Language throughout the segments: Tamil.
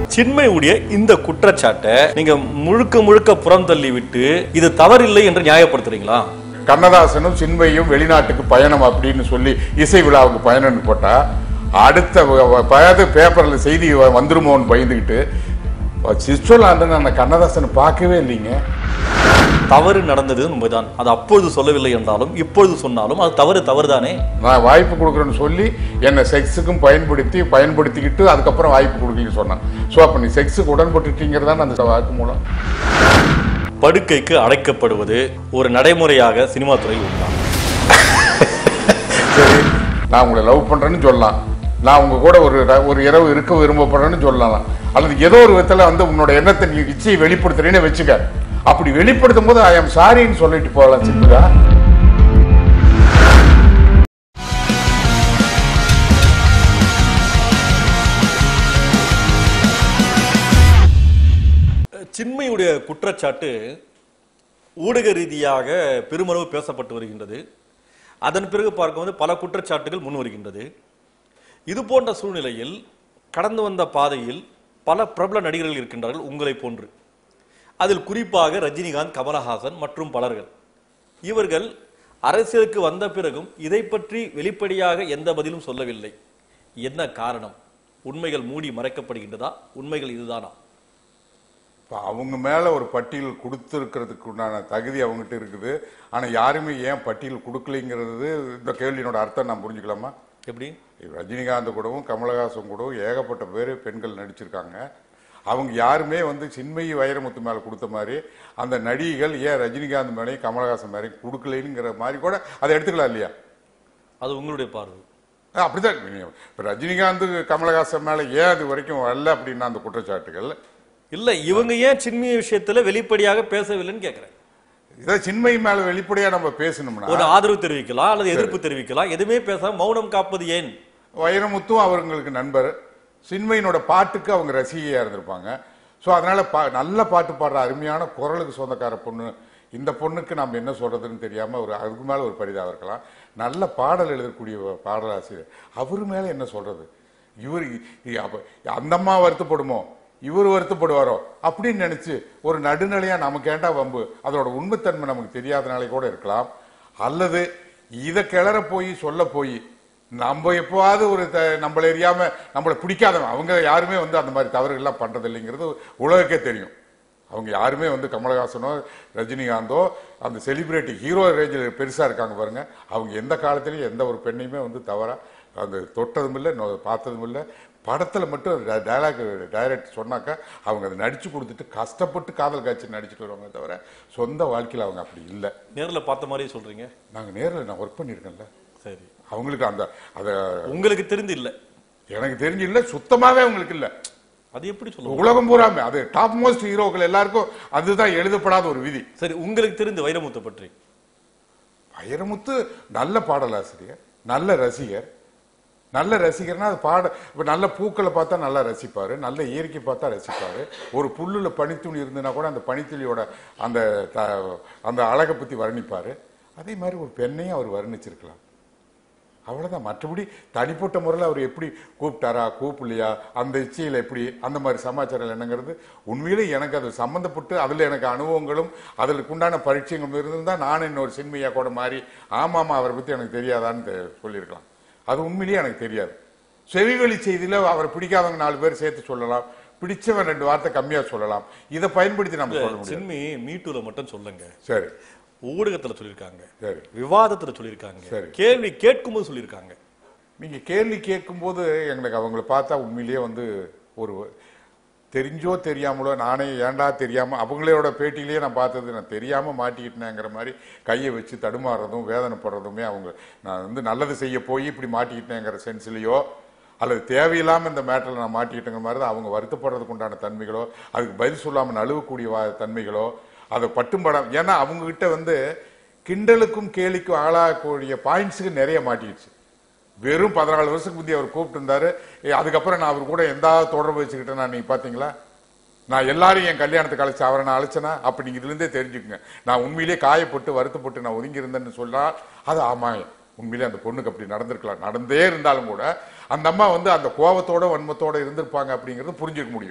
சின்மையுடைய இந்த குற்றச்சாட்டை நீங்க முழுக்க முழுக்க புறம் தள்ளி விட்டு இது தவறில்லை என்று நியாயப்படுத்துறீங்களா கண்ணதாசனும் சின்மையும் வெளிநாட்டுக்கு பயணம் அப்படின்னு சொல்லி இசை விழாவுக்கு பயணம்னு போட்டா அடுத்த வ- வ- பயது பேப்பர்ல செய்தி வ- வந்துருமோன்னு பயந்துக்கிட்டு சுவிட்சர்லாந்து அந்த கண்ணதாசனை பார்க்கவே இல்லைங்க தவறு நடந்தது உண்மைதான் அது அப்பொழுது சொல்லவில்லை என்றாலும் இப்பொழுது சொன்னாலும் அது தவறு தவறுதானே நான் வாய்ப்பு கொடுக்குறேன்னு சொல்லி என்னை செக்ஸுக்கும் பயன்படுத்தி பயன்படுத்திக்கிட்டு அதுக்கப்புறம் வாய்ப்பு கொடுக்கலன்னு சொன்னான் ஸோ அப்போ நீ செக்ஸுக்கு உடன்பட்டுட்டீங்கிறதான் அந்த வாக்கு மூலம் படுக்கைக்கு அடைக்கப்படுவது ஒரு நடைமுறையாக சினிமா துறையில் உண்டா சரி நான் உங்களை லவ் பண்றேன்னு சொல்லலாம் நான் உங்க கூட ஒரு ர- ஒரு இரவு இருக்க விரும்பப்படுறேன்னு சொல்லலாம் அல்லது ஏதோ ஒரு விதத்துல வந்து உன்னோட எண்ணத்தை நீ இச்சையை வெளிப்படுத்துறேன்னு வச்சுக்க அப்படி வெளிப்படுத்தும் போது ஐ எம் சாரின்னு சொல்லிட்டு போகலாம் சிம்பிளா சின்மையுடைய குற்றச்சாட்டு ஊடக ரீதியாக பெருமளவு பேசப்பட்டு வருகின்றது அதன் பிறகு பார்க்கும்போது பல குற்றச்சாட்டுகள் முன் வருகின்றது இது போன்ற சூழ்நிலையில் கடந்து வந்த பாதையில் பல பிரபல நடிகர்கள் இருக்கின்றார்கள் உங்களை போன்று அதில் குறிப்பாக ரஜினிகாந்த் கமலஹாசன் மற்றும் பலர்கள் இவர்கள் அரசியலுக்கு வந்த பிறகும் இதை பற்றி வெளிப்படையாக எந்த பதிலும் சொல்லவில்லை என்ன காரணம் உண்மைகள் மூடி மறைக்கப்படுகின்றதா உண்மைகள் இதுதானா இப்போ அவங்க மேல ஒரு பட்டியல் கொடுத்துருக்கிறதுக்கு உண்டான தகுதி அவங்ககிட்ட இருக்குது ஆனா யாருமே ஏன் பட்டியல் கொடுக்கலைங்கிறது இந்த கேள்வியினோட அர்த்தம் நான் புரிஞ்சுக்கலாமா எப்படி ரஜினிகாந்த் கூடவும் கமலஹாசன் கூடவும் ஏகப்பட்ட பேர் பெண்கள் நடிச்சிருக்காங்க அவங்க யாருமே வந்து சின்மயி வைரமுத்து மேல கொடுத்த மாதிரி அந்த நடிகைகள் ஏன் ரஜினிகாந்த் மேலேயும் கமலஹாசன் மேலேயும் கொடுக்கலைங்கிற மாதிரி கூட அதை எடுத்துக்கலாம் இல்லையா அது உங்களுடைய பார்வை அஹ் அப்படிதான் இப்போ ரஜினிகாந்த் கமலஹாசன் மேல ஏன் அது வரைக்கும் வரல அப்படின்னா அந்த குற்றச்சாட்டுகள் இல்ல இவங்க ஏன் சின்மிய விஷயத்துல வெளிப்படையாக பேசவில்லைன்னு கேக்குறேன் இதை சின்மயி மேல வெளிப்படையா நம்ம பேசணும்னா ஒரு ஆதரவு தெரிவிக்கலாம் அல்லது எதிர்ப்பு தெரிவிக்கலாம் எதுவுமே பேசாம மௌனம் காப்பது ஏன் வைரமுத்தும் அவங்களுக்கு நண்பர் சின்மையினோட பாட்டுக்கு அவங்க ரசிகையா இருந்திருப்பாங்க ஸோ அதனால பா நல்ல பாட்டு பாடுற அருமையான குரலுக்கு சொந்தக்கார பொண்ணு இந்த பொண்ணுக்கு நாம் என்ன சொல்றதுன்னு தெரியாம ஒரு அதுக்கு மேல ஒரு பரிதாபம் இருக்கலாம் நல்ல பாடல் எழுதக்கூடிய ஒரு பாடலாசிரியர் அவர் மேல என்ன சொல்றது இவர் இ- அப்ப அந்த அம்மா வருத்தப்படுமோ இவர் வருத்தப்படுவாரோ அப்படின்னு நினைச்சு ஒரு நடுநிலையா நமக்கு ஏண்டா வம்பு அதோட உண்மைத்தன்மை நமக்கு தெரியாதனாலே கூட இருக்கலாம் அல்லது இதை கிளற போய் சொல்ல போய் நம்ம எப்போவாவது ஒரு த- நம்மள எரியாம நம்மளை பிடிக்காதவன் அவங்க யாருமே வந்து அந்த மாதிரி தவறுகள்லாம் பண்றது இல்லைங்கிறது உலகக்கே தெரியும் அவங்க யாருமே வந்து கமலஹாசனோ ரஜினிகாந்தோ அந்த செலிபிரிட்டி ஹீரோ ரேஞ்சில் பெருசா இருக்காங்க பாருங்க அவங்க எந்த காலத்திலயும் எந்த ஒரு பெண்ணையுமே வந்து தவறா அந்த தொட்டதும் இல்லை நொ- பார்த்ததும் இல்லை படத்துல மட்டும் டயலாக் டைரக்ட் சொன்னாக்கா அவங்க அதை நடிச்சு கொடுத்துட்டு கஷ்டப்பட்டு காதல் காட்சி நடிச்சுட்டு வருவாங்க தவிர சொந்த வாழ்க்கையில அவங்க அப்படி இல்லை நேர்ல பார்த்த மாதிரியே சொல்றீங்க நாங்க நேர்ல நான் ஒர்க் பண்ணியிருக்கேன்ல சரி அவங்களுக்கு அந்த அதை உங்களுக்கு தெரிந்து இல்ல எனக்கு தெரிஞ்சு இல்ல சுத்தமாவே அவங்களுக்கு இல்ல அது எப்படி சொல்லுவோம் உலகம் பூராமே அது டாப் மோஸ்ட் ஹீரோக்கள் எல்லாருக்கும் அதுதான் எழுதப்படாத ஒரு விதி சரி உங்களுக்கு தெரிந்து வைரமுத்து பற்றி வைரமுத்து நல்ல பாடலாசிரியர் நல்ல ரசிகர் நல்ல ரசிகர்னா அது பாட இப்ப நல்ல பூக்களை பார்த்தா நல்லா ரசிப்பாரு நல்ல இயற்கை பார்த்தா ரசிப்பாரு ஒரு புல்லுல பனித்துளி இருந்ததுன்னா கூட அந்த பனித்துளியோட அந்த த- அந்த அழகை பத்தி வர்ணிப்பாரு அதே மாதிரி ஒரு பெண்ணையும் அவர் வர்ணிச்சிருக்கலாம் அவ்வளவுதான் மற்றபடி தனிப்பட்ட முறையில் அவர் எப்படி கூப்பிட்டாரா கூப்பிடலையா அந்த இச்சையில் எப்படி அந்த மாதிரி சமாச்சாரம் என்னங்கிறது உண்மையிலே எனக்கு அது சம்மந்தப்பட்டு அதில் எனக்கு அனுபவங்களும் அதற்கு உண்டான பரீட்சைகளும் இருந்திருந்தா நான் இன்னொரு சின்மையா கூட மாறி ஆமாமா அவரை பற்றி எனக்கு தெரியாதான்னு தெ- சொல்லியிருக்கலாம் அது உண்மையிலேயே எனக்கு தெரியாது செவிவழி செய்தியில் அவரை பிடிக்காதவங்க நாலு பேர் சேர்த்து சொல்லலாம் பிடிச்சவன் ரெண்டு வார்த்தை கம்மியா சொல்லலாம் இதை பயன்படுத்தி நம்ம சொல்ல முடியாது சின்மி மீட்டூல மட்டும் சொல்லுங்க சரி ஊடகத்துல சொல்லியிருக்காங்க சரி விவாதத்துல சொல்லியிருக்காங்க சரி. கேள்வி கேட்கும்போது சொல்லியிருக்காங்க நீங்க கேள்வி கேட்கும்போது எங்களுக்கு அவங்கள பார்த்தா உண்மையிலேயே வந்து ஒரு தெரிஞ்சோ தெரியாமலோ நானே ஏன்டா தெரியாம அவங்களோட பேட்டியிலேயே நான் பார்த்தது நான் தெரியாம மாட்டிக்கிட்டேங்கிற மாதிரி கையை வச்சு தடுமாறுறதும் வேதனைப்படுறதுமே அவங்க நான் வந்து நல்லது செய்ய போய் இப்படி மாட்டிக்கிட்டேங்கிற சென்ஸ்லயோ அல்லது தேவையில்லாம இந்த மேட்டரில் நான் மாட்டிக்கிட்டேங்கிற மாதிரி தான் அவங்க வருத்தப்படுறதுக்கு உண்டான தன்மைகளோ அதுக்கு பதில் சொல்லாம நழுவக்கூடிய வா- தன்மைகளோ அதை பட்டும் படம் ஏன்னா அவங்க கிட்ட வந்து கிண்டலுக்கும் கேலிக்கும் ஆளாகக்கூடிய பாயிண்ட்ஸுக்கு நிறைய மாட்டிடுச்சு வெறும் பதினாலு வருஷத்துக்கு முந்தைய அவர் கூப்பிட்டு இருந்தாரு ஏ, அதுக்கப்புறம் நான் அவர் கூட எந்த தொடர்பு வச்சுக்கிட்டேன் நான் நீங்க பாத்தீங்களா நான் எல்லாரையும் என் கல்யாணத்துக்கு அழைச்சு அவரை நான் அழைச்சேனா அப்ப நீங்க இதுல இருந்தே தெரிஞ்சுக்குங்க நான் உண்மையிலேயே காயப்பட்டு வருத்தப்பட்டு நான் ஒதுங்கி இருந்தேன்னு சொன்னா அது ஆமா உண்மையிலே அந்த பொண்ணுக்கு அப்படி நடந்திருக்கலாம் நடந்தே இருந்தாலும் கூட அந்த அம்மா வந்து அந்த கோபத்தோட வன்மத்தோட இருந்திருப்பாங்க அப்படிங்கறது புரிஞ்சுக்க முடியும்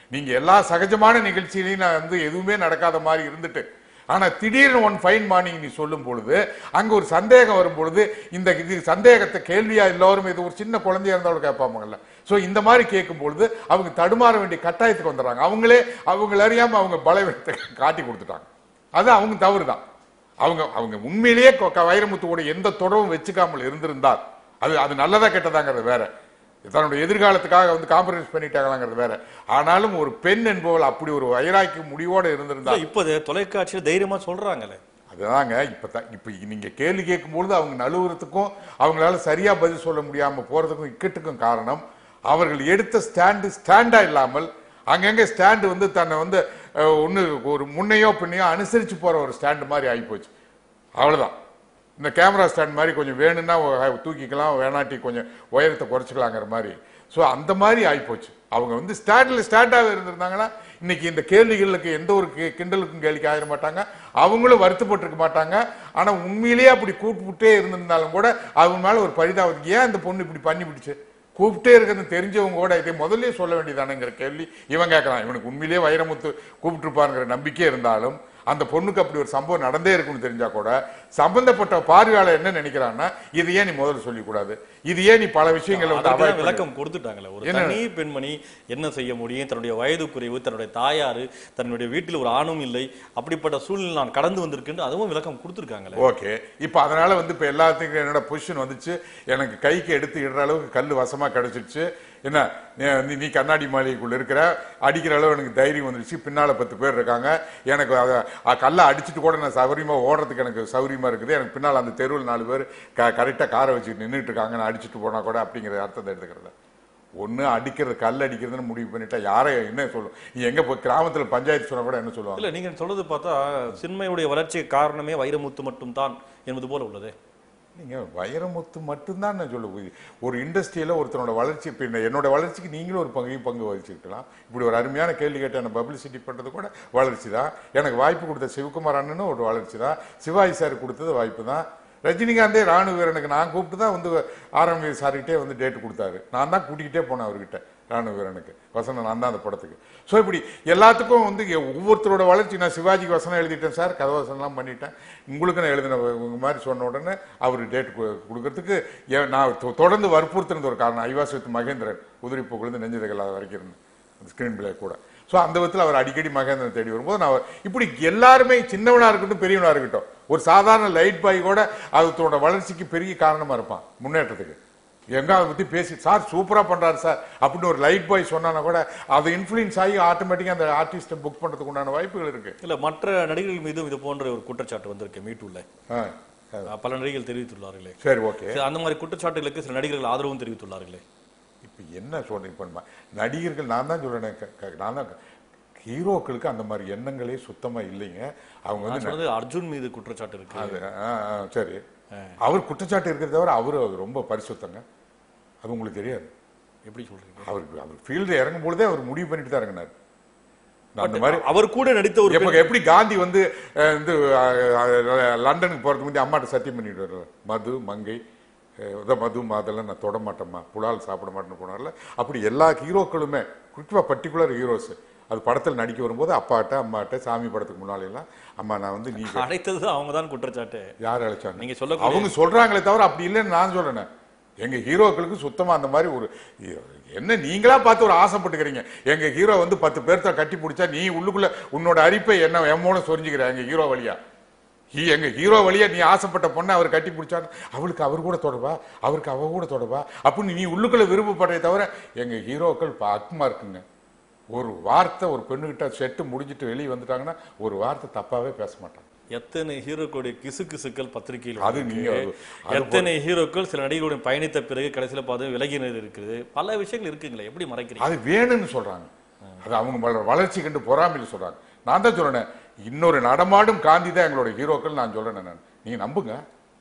நீங்க எல்லா சகஜமான நிகழ்ச்சியிலையும் நான் வந்து எதுவுமே நடக்காத மாதிரி இருந்துட்டு ஆனா திடீர்னு ஒன் ஃபைன் மார்னிங் நீ சொல்லும் பொழுது அங்க ஒரு சந்தேகம் வரும் பொழுது இந்த இது சந்தேகத்தை கேள்வியா எல்லாரும் இது ஒரு சின்ன குழந்தையா இருந்தாலும் கேட்பாங்கல்ல சோ இந்த மாதிரி கேட்கும் பொழுது அவங்க தடுமாற வேண்டிய கட்டாயத்துக்கு வந்துடுறாங்க அவங்களே அவங்கள அறியாம அவங்க பலவீனத்தை காட்டி கொடுத்துட்டாங்க அது அவங்க தவறு தான் அவங்க அவங்க உண்மையிலேயே கொ- க- வைரமுத்துவோட எந்த தொடர்பும் வச்சுக்காமல் இருந்திருந்தால் அது அது நல்லதா கெட்டதாங்கிறது வேற தன்னுடைய எதிர்காலத்துக்காக வந்து காம்ப்ரமைஸ் பண்ணிட்டாங்களாங்கிறது வேற ஆனாலும் ஒரு பெண் என்பவள் அப்படி ஒரு வைராக்கி முடிவோட இருந்திருந்தா இல்ல, இப்ப இது தொலைக்காட்சியில தைரியமா சொல்றாங்களே அதுதாங்க இப்ப த- இப்ப நீங்க கேள்வி கேட்கும் பொழுது அவங்க நழுவுறதுக்கும் அவங்களால சரியா பதில் சொல்ல முடியாம போறதுக்கும் இக்கட்டுக்கும் காரணம் அவர்கள் எடுத்த ஸ்டாண்டு ஸ்டாண்டா இல்லாமல் அங்கங்க ஸ்டாண்டு வந்து தன்னை வந்து அஹ், ஒண்ணு ஒரு முன்னையோ பின்னையோ அனுசரிச்சு போற ஒரு ஸ்டாண்டு மாதிரி ஆகிப்போச்சு அவ்வளவுதான் இந்த கேமரா ஸ்டாண்ட் மாதிரி கொஞ்சம் வேணும்னா ஒ- தூக்கிக்கலாம் வேணாட்டி கொஞ்சம் உயரத்தை குறைச்சிக்கலாங்கிற மாதிரி ஸோ அந்த மாதிரி ஆகிப்போச்சு அவங்க வந்து ஸ்டாண்டில் ஸ்டாண்டாக இருந்திருந்தாங்கன்னா இன்னைக்கு இந்த கேள்விகளுக்கு எந்த ஒரு கி- கிண்டலுக்கும் கேள்விக்கு ஆகிட மாட்டாங்க அவங்களும் வருத்தப்பட்டிருக்க மாட்டாங்க ஆனா உண்மையிலேயே அப்படி கூப்பிட்டே இருந்திருந்தாலும் கூட அவங்க மேல ஒரு பரிதாபத்துக்கு ஏன் இந்த பொண்ணு இப்படி பண்ணி பிடிச்சு கூப்பிட்டே இருக்கிறது தெரிஞ்சவங்க கூட இதை முதல்லயே சொல்ல வேண்டியதானேங்கிற கேள்வி இவன் கேட்கறான் இவனுக்கு உண்மையிலேயே வைரமுத்து கூப்பிட்டுருப்பாருங்கிற நம்பிக்கை இருந்தாலும் அந்த பொண்ணுக்கு அப்படி ஒரு சம்பவம் நடந்தே இருக்கும்னு தெரிஞ்சா கூட சம்பந்தப்பட்ட பார்வையாளர் என்ன நினைக்கிறான்னா இது ஏன் நீ முதல்ல சொல்லிக்கூடாது இது ஏன் நீ பல விஷயங்களை வந்து அதற்கான avoid பண்ணி- விளக்கம் கொடுத்துட்டாங்களே ஒரு என்ன? தனி பெண்மணி என்ன செய்ய முடியும் தன்னுடைய வயது குறைவு தன்னுடைய தாயாரு தன்னுடைய வீட்டில் ஒரு ஆணும் இல்லை அப்படிப்பட்ட சூழ்நிலை நான் கடந்து வந்திருக்கேன் அதுவும் விளக்கம் கொடுத்துருக்காங்களே ஓகே இப்போ அதனால வந்து இப்போ எல்லாத்துக்கும் என்னோட பொசிஷன் வந்துச்சு எனக்கு கைக்கு எடுத்து இடுற அளவுக்கு கல் வசமா கிடைச்சிருச்சு என்ன நீ- நீ- நீ கண்ணாடி மாளிகைக்குள்ள இருக்கிற அடிக்கிற அளவு எனக்கு தைரியம் வந்துருச்சு பின்னால பத்து பேர் இருக்காங்க எனக்கு அத அ, கல்லை அடிச்சுட்டு கூட நான் சௌரியமா ஓடுறதுக்கு எனக்கு சௌரியமா இருக்குது எனக்கு பின்னால் அந்த தெருவில் நாலு பேர் க கரெக்டாக காரை வச்சுட்டு நின்றுட்டு இருக்காங்க நான் அடிச்சுட்டு போனா கூட அப்படிங்கிற அர்த்தத்தை எடுத்துக்கிறத ஒண்ணு அடிக்கிறது கல் அடிக்கிறதுன்னு முடிவு பண்ணிட்டா யாரை என்ன சொல்லும் நீ எங்க போய் கிராமத்துல பஞ்சாயத்து சொன்னா கூட என்ன சொல்லுவாங்க இல்ல நீங்க சொல்றது பார்த்தா சின்மையுடைய வளர்ச்சிக்கு காரணமே வைரமுத்து மட்டும்தான் என்பது போல உள்ளது நீங்க வைரமுத்து மட்டும்தான் நான் சொல்ல போய் ஒரு இண்டஸ்ட்ரியில ஒருத்தனோட வளர்ச்சி இப்ப இந்த என்னோட வளர்ச்சிக்கு நீங்களும் ஒரு பங்கையும் பங்கு வகிச்சிருக்கலாம் இப்படி ஒரு அருமையான கேள்வி கேட்ட என்ன பப்ளிசிட்டி பண்றது கூட வளர்ச்சி தான் எனக்கு வாய்ப்பு கொடுத்த சிவகுமார் அண்ணனும் ஒரு வளர்ச்சி தான் சிவாஜி சார் கொடுத்தது வாய்ப்பு தான் ரஜினிகாந்தே ராணுவ வீரனுக்கு நான் கூப்பிட்டு தான் வந்து ஆரம்பி சார்கிட்டே வந்து டேட் கொடுத்தாரு நான் தான் கூட்டிக்கிட்டே போனேன் அவர்கிட்ட ராணுவ வீரனுக்கு வசனம் நான் தான் அந்த படத்துக்கு ஸோ இப்படி எல்லாத்துக்கும் வந்து எ- ஒவ்வொருத்தரோட வளர்ச்சி நான் சிவாஜிக்கு வசனம் எழுதிட்டேன் சார் கதை வசனம்லாம் பண்ணிட்டேன் உங்களுக்கு நான் எழுதின உங்க மாதிரி சொன்ன உடனே அவர் டேட் கொடுக்கறதுக்கு ஏ- நான் தொ- தொடர்ந்து வற்புறுத்திருந்த ஒரு காரணம் ஐவாஸ் வித் மகேந்திரன் உதிரி புகழ்ந்து நெஞ்சதுகள் வரைக்கும் இருந்தேன் அந்த ஸ்கிரீன் பிளே கூட ஸோ அந்த விதத்தில் அவர் அடிக்கடி மகேந்திரன் தேடி வரும்போது நான் அவர் இப்படி எல்லாருமே சின்னவனா இருக்கட்டும் பெரியவனா இருக்கட்டும் ஒரு சாதாரண லைட் பாய் கூட அது தன்னோட வளர்ச்சிக்கு பெரிய காரணமா இருப்பான் முன்னேற்றத்துக்கு எங்க அதை பத்தி பேசி சார் சூப்பரா பண்றாரு சார் அப்படின்னு ஒரு லைட் பாய் சொன்னானா கூட அது இன்ஃபுளுன்ஸ் ஆகி ஆட்டோமேட்டிக்கா அந்த ஆர்டிஸ்ட்டை புக் பண்றதுக்கு உண்டான வாய்ப்புகள் இருக்கு இல்ல மற்ற நடிகர்கள் மீதும் இது போன்ற ஒரு குற்றச்சாட்டு வந்திருக்கு மீட்டுள்ள ஆ, பல நடிகர்கள் தெரிவித்துள்ளார்களே சரி ஓகே சரி, அந்த மாதிரி குற்றச்சாட்டுகளுக்கு சில நடிகர்கள் ஆதரவும் தெரிவித்துள்ளார்களே இப்ப என்ன சொல்றேன் இப்ப நம்ம நடிகர்கள் நான் தான் சொல்றேன் க- க- நான் தான் ஹீரோக்களுக்கு அந்த மாதிரி எண்ணங்களே சுத்தமா இல்லைங்க அவங்க நான் வந்து சொன்னது அர்ஜுன் மீது குற்றச்சாட்டு இருக்கு அது ஆ, ஆ, சரி அவர் குற்றச்சாட்டு இருக்கிறத தவிர அவரு ரொம்ப பரிசுத்தங்க அது உங்களுக்கு தெரியாது எப்படி சொல்றீங்க அவருக்கு அவர் ஃபீல்டு இறங்கும் பொழுதே அவர் முடிவு பண்ணிட்டு தான் இறங்கினார் நான் அந்த மாதிரி அவர் கூட நடித்த ஒரு எப்ப எப்படி காந்தி வந்து அஹ், வந்து அஹ், அஹ், லண்டனுக்கு போறதுக்கு முந்தைய அம்மாட்ட சத்தியம் பண்ணிட்டு வர்றாரு மது மங்கை அஹ், இதான் மது மாதெல்லாம் நான் தொட மாட்டேம்மா புலால் சாப்பிட மாட்டேன்னு போனார்ல அப்படி எல்லா ஹீரோக்களுமே குறிப்பா பர்டிகுலர் ஹீரோஸ் அது படத்தில் நடிக்க வரும்போது அப்பாட்ட அம்மாட்ட சாமி படத்துக்கு முன்னால எல்லாம் அம்மா நான் வந்து நீ அழைத்தது அவங்க தான் குற்றச்சாட்டு யார் அழைச்சாங்க நீங்க சொல்ல அவங்க சொல்றாங்களே தவிர அப்படி இல்லைன்னு நான் சொல்றேன் எங்க ஹீரோக்களுக்கு சுத்தமா அந்த மாதிரி ஒரு என்ன நீங்களா பார்த்து ஒரு ஆசைப்பட்டுக்கிறீங்க எங்க ஹீரோ வந்து பத்து பேர்த்த கட்டி பிடிச்சா நீ உள்ளுக்குள்ள உன்னோட அரிப்பை என்ன எம்மோன சொரிஞ்சுக்கிற எங்க ஹீரோ வழியா ஹீ- எங்க ஹீரோ வழியா நீ ஆசைப்பட்ட பொண்ணை அவர் கட்டி பிடிச்சா அவளுக்கு அவர் கூட தொடவா அவருக்கு அவ கூட தொடவா அப்படின்னு நீ உள்ளுக்குள்ள விருப்பப்படுறதை தவிர எங்க ஹீரோக்கள் இப்ப அக்குமா இருக்குங்க ஒரு வார்த்தை ஒரு பெண்ணுகிட்ட செட்டு முடிஞ்சிட்டு வெளியே வந்துட்டாங்கன்னா ஒரு வார்த்தை தப்பாவே பேச மாட்டாங்க எத்தனை ஹீரோக்களுடைய கிசு கிசுக்கள் பத்திரிகையில் அது வந்திருக்கு. நீங்க அது- அது எத்தனை ஹீரோக்கள் சில நடிகர்களுடன் பயணித்த பிறகு கடைசியில பார்த்து விலகினர் இருக்குது பல விஷயங்கள் இருக்குங்களே எப்படி மறைக்கிறீங்க அது வேணும்னு சொல்றாங்க அது அவங்க வள- வளர்ச்சி கண்டு பொறாமையில் சொல்றாங்க நான் தான் சொல்றேன் இன்னொரு நடமாடும் காந்தி தான் எங்களோட ஹீரோக்கள் நான் சொல்றேன் நான் நீங்க நம்புங்க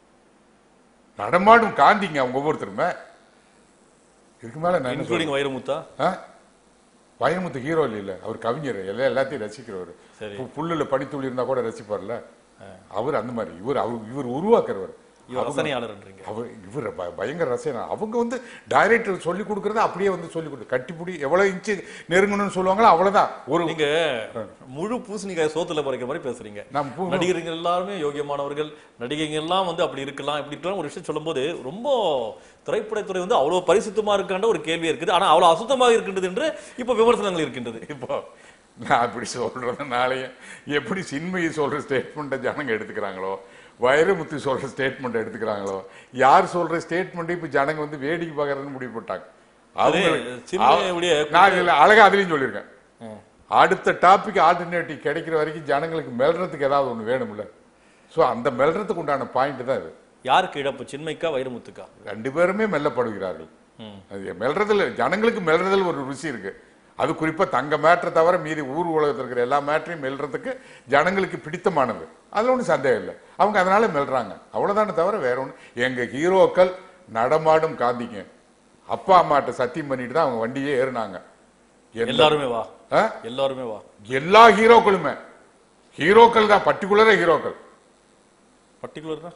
நடமாடும் காந்திங்க அவங்க ஒவ்வொருத்தருமே இதுக்கு மேல நான் என்ன இன்க்ளூடிங் வைரமுத்தா சொல்றேன்? ஆ? வைரமுத்து ஹீரோ இல்ல அவர் கவிஞர் எல்லா எல்லாத்தையும் ரசிக்கிறவர் சரி. பு- புல்லுல பனித்துளி இருந்தா கூட ரசிப்பார்ல அவர் அந்த மாதிரி இவர் அவர் இவர் உருவாக்குறவர் இவர் ரசனையாளர்ன்றீங்க அவர் இவர் ப- பயங்கர ரசிகன் அவங்க வந்து டைரக்டர் சொல்லி கொடுக்கறத அப்படியே வந்து சொல்லி கொடு கட்டிப்பிடி எவ்வளவு இன்ச்சு நெருங்கணும்னு சொல்லுவாங்களோ அவ்வளவுதான் ஒரு நீங்க முழு பூசணிக்காய் சோத்துல பறைக்கிற மாதிரி பேசுறீங்க நம்ம பூ- நடிகர்கள் எல்லாருமே யோகியமானவர்கள் நடிகைங்க எல்லாம் வந்து அப்படி இருக்கலாம் இப்படி இருக்கலாம் ஒரு விஷயம் சொல்லும்போது ரொம்ப திரைப்படத்துறை வந்து அவ்வளவு பரிசுத்தமா இருக்கான்ற ஒரு கேள்வி இருக்குது ஆனா அவ்வளவு அசுத்தமாக இருக்கின்றது என்று இப்ப விமர்சனங்கள் இருக்கின்றது இப்போ நான் அப்படி சொல்றதுனாலயே எப்படி சின்மையை சொல்ற ஸ்டேட்மெண்ட்டை ஜனங்க எடுத்துக்கிறாங்களோ வைரமுத்து சொல்ற ஸ்டேட்மெண்ட் எடுத்துக்கிறாங்களோ யார் சொல்ற ஸ்டேட்மெண்ட் இப்ப ஜனங்க வந்து வேடிக்கை பார்க்கறதுன்னு முடிவு போட்டாங்க அது அவங்களுக்கு- சின்மயுடைய நான் இல்ல, அழகா அதுலயும் சொல்லியிருக்கேன் அடுத்த டாபிக் ஆல்டர்னேட்டிவ் கிடைக்கிற வரைக்கும் ஜனங்களுக்கு மெல்றதுக்கு ஏதாவது ஒண்ணு வேணும்ல சோ அந்த மெல்றதுக்கு உண்டான பாயிண்ட் தான் இது யாருக்கு இழப்பு சின்மைக்கா வைரமுத்துக்கா ரெண்டு பேருமே மெல்லப்படுகிறார்கள் ம். அது மெல்றதுல ஜனங்களுக்கு மெல்றதுல ஒரு ருசி இருக்கு அது குறிப்பா தங்க மேட்டரை தவிர மீதி ஊர் உலகத்தில் இருக்கிற எல்லா மேட்டரையும் மெல்றதுக்கு ஜனங்களுக்கு பிடித்தமானது அதுல ஒன்றும் சந்தேகம் இல்லை அவங்க அதனால மெல்றாங்க அவ்வளவுதானே தவிர வேற ஒண்ணு எங்க ஹீரோக்கள் நடமாடும் காந்திங்க அப்பா அம்மாட்ட சத்தியம் பண்ணிட்டு தான் அவங்க வண்டியே ஏறுனாங்க எந்த- எல்லாருமே வா ஆ? எல்லாருமே வா எல்லா ஹீரோக்களுமே ஹீரோக்கள் தான் பர்டிகுலரா ஹீரோக்கள் பர்டிகுலர்னா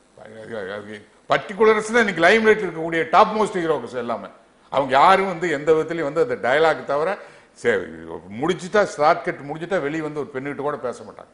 பர்டிகுலர்ஸ் தான் இன்னைக்கு லைம் லைட் இருக்கக்கூடிய டாப் மோஸ்ட் ஹீரோஸ் எல்லாமே அவங்க யாரும் வந்து எந்த விதத்துலயும் வந்து அந்த டயலாக் தவிர சரி முடிச்சுட்டா ஷார்ட் கட் முடிச்சுட்டா வெளியே வந்து ஒரு பெண்ணுகிட்ட கூட பேச மாட்டாங்க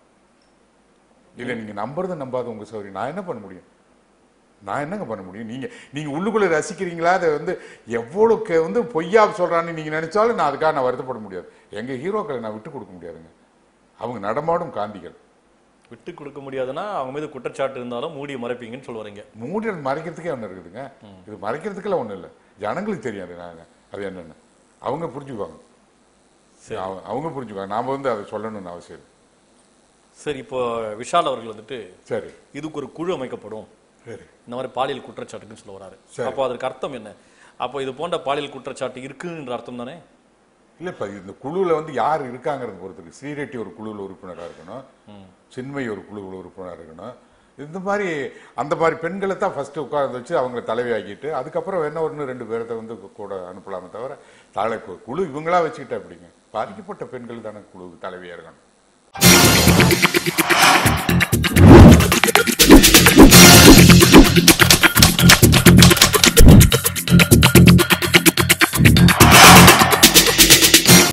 இதை நீங்க நம்புறது நம்பாத உங்க சௌரி நான் என்ன பண்ண முடியும் நான் என்னங்க பண்ண முடியும் நீங்க நீங்க உள்ளுக்குள்ள ரசிக்கிறீங்களா அதை வந்து எவ்வளவுக்கு வந்து பொய்யா சொல்றான்னு நீங்க நினைச்சாலும் நான் அதுக்காக நான் வருத்தப்பட முடியாது எங்க ஹீரோக்களை நான் விட்டு கொடுக்க முடியாதுங்க அவங்க நடமாடும் காந்திகள் விட்டு கொடுக்க முடியாதுன்னா அவங்க மீது குற்றச்சாட்டு இருந்தாலும் மூடி மறைப்பீங்கன்னு சொல்ல வரீங்க மூடி அது மறைக்கிறதுக்கே ஒன்று இருக்குதுங்க இது மறைக்கிறதுக்கெல்லாம் ஒன்றும் இல்லை ஜனங்களுக்கு தெரியாது நாங்க அது என்னன்னு அவங்க புரிஞ்சுக்குவாங்க சரி. அவங்க- அவங்க புரிஞ்சுக்குவாங்க நாம வந்து அதை சொல்லணும்னு அவசியம் இல்லை. சரி இப்போ விஷால் அவர்கள் வந்துட்டு சரி இதுக்கு ஒரு குழு அமைக்கப்படும் சரி இந்த மாதிரி பாலியல் குற்றச்சாட்டுன்னு சொல்ல வராரு சரி. அப்போ அதற்கு அர்த்தம் என்ன அப்போ இது போன்ற பாலியல் குற்றச்சாட்டு இருக்குன்ற அர்த்தம் தானே இல்ல இப்ப இந்த குழுவுல வந்து யார் இருக்காங்கிறது பொறுத்து ஸ்ரீரெட்டி ஒரு குழுவில் உறுப்பினரா இருக்கணும் சின்மை ஒரு குழுவில் உறுப்பினரா இருக்கணும் இந்த மாதிரி அந்த மாதிரி பெண்களை தான் ஃபர்ஸ்ட் உட்கார்ந்து வச்சு அவங்களை தலைவியாக்கிட்டு அதுக்கப்புறம் என்ன ஒன்று ரெண்டு பேர்த்த வந்து கூட அனுப்பலாமே தவிர தலை குழு இவங்களா வச்சுக்கிட்டா எப்படிங்க பாதிக்கப்பட்ட பெண்கள் தானே குழு தலைவியா இருக்கணும்